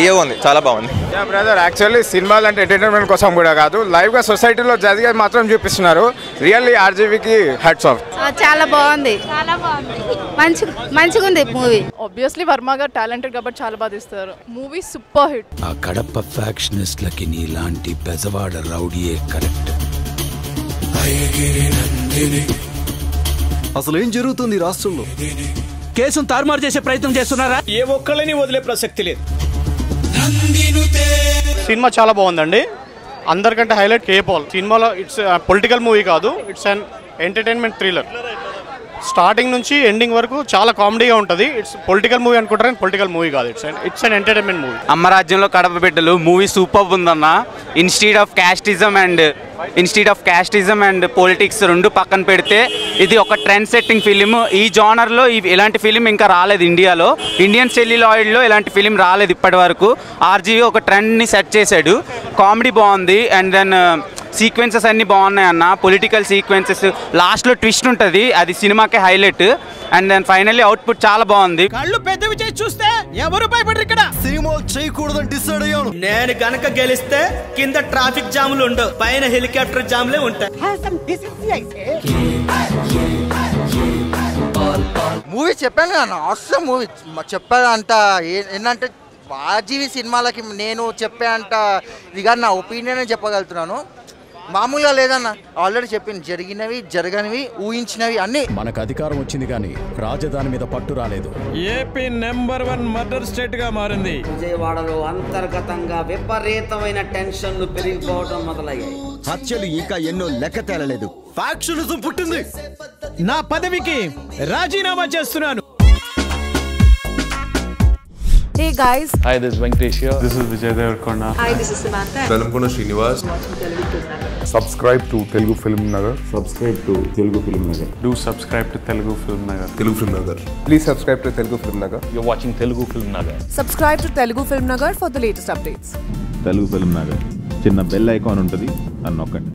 తీయగా ఉంది చాలా బాగుంది యా బ్రదర్ యాక్చువల్లీ సినిమాలు అంటే ఎంటర్టైన్మెంట్ కోసం కూడా కాదు లైవ్గా సొసైటీలో జరిగేది మాత్రం చూపిస్తున్నారు రియల్లీ ఆర్జీవీకి హ్యాట్స్ ఆఫ్ ఆ, చాలా బాగుంది చాలా బాగుంది మంచి మంచిగా ఉంది మూవీ ఆబ్వియస్లీ వర్మ గారు టాలెంటెడ్ కాబట్టి చాలా బాగా తీస్తారు మూవీ సూపర్ హిట్ ఆ కడప ఫ్యాక్షనిస్ట్లకి నీలాంటి బెజవాడ రౌడీయే కరెక్ట్ అసలు ఏం జరుగుతుంది ఈ రాష్ట్రంలో కేసును తారుమారు చేసే ప్రయత్నం చేస్తున్నారా ఏ ఒక్కళ్ళని వదిలే ప్రసక్తి లేదు సినిమా చాలా బాగుందండి అందరికంటే హైలైట్ కేపాల్ సినిమాలో ఇట్స్ పొలిటికల్ మూవీ కాదు it's an entertainment thriller starting నుంచి ఎండింగ్ వరకు చాలా కామెడీగా ఉంటుంది ఇట్స్ పొలిటికల్ మూవీ అనుకుంటారని పొలిటికల్ మూవీ కాదు it's it's an entertainment movie అమ్మ రాజ్యంలో కడప బిడ్డలు మూవీ సూపర్ ఉందన్న instead of casteism and instead of casteism and politics రెండు పక్కన పెడితే ఇది ఒక ట్రెండ్ సెట్టింగ్ ఫిలిం ఈ జానర్లో ఇలాంటి ఫిలిం ఇంకా రాలేదు ఇండియాలో ఇండియన్ సెల్యులాయిడ్లో ఇలాంటి ఫిలిం రాలేదు ఇప్పటి వరకు ఆర్జీవి ఒక ట్రెండ్ని సెట్ చేశాడు కామెడీ బాగుంది అండ్ దెన్ సీక్వెన్సెస్ అన్నీ బాగున్నాయి అన్న పొలిటికల్ సీక్వెన్సెస్ లాస్ట్లో ట్విస్ట్ ఉంటుంది అది సినిమాకే highlight and then finally output చాలా బాగుంది కళ్ళు పెద్దవి చేసి చూస్తే ఎవరు భయపడరు ఇక్కడ సినిమాలు చేయకూడదని డిసైడ్ అయ్యాను నేను గనక గెలిస్తే కింద ట్రాఫిక్ జాములు ఉండవు పైన హెలికాప్టర్ జాములే ఉంటాయి మూవీ చెప్పాను కదా అవసరం మూవీ చెప్పాను అంత ఏ- ఏంటంటే ఆర్జీవి సినిమాలకి నేను చెప్పే అంత ఇది కాదు నా ఒపీనియన్ చెప్పగలుగుతున్నాను మామూలుగా లేదన్న ఆల్రెడీ చెప్పింది జరిగినవి జరగనివి ఊహించినవి అన్నీ మనకు అధికారం వచ్చింది కానీ రాజధాని మీద పట్టు రాలేదు AP number one murder state గా మారింది విజయవాడలో అంతర్గతంగా విపరీతమైన టెన్షన్లు పెరిగిపోవడం మొదలయ్యాయి హత్యలు ఇంకా ఎన్నో లెక్క తేలలేదు ఫ్యాక్షనిజం పుట్టింది నా పదవికి రాజీనామా చేస్తున్నాను hey guys Hi, this is Venkatesh here. This is Vijay Devarkonda. Hi this is Samantha Velankonda Srinivas Subscribe to Telugu Film Nagar. Subscribe to Telugu Film Nagar. Do subscribe to Telugu Film Nagar. Telugu film Nagar please subscribe to Telugu film Nagar You're watching Telugu Film Nagar. Subscribe to Telugu film Nagar for the latest updates Telugu film Nagar చిన్న bell icon ఉంటుంది అని నొక్కండి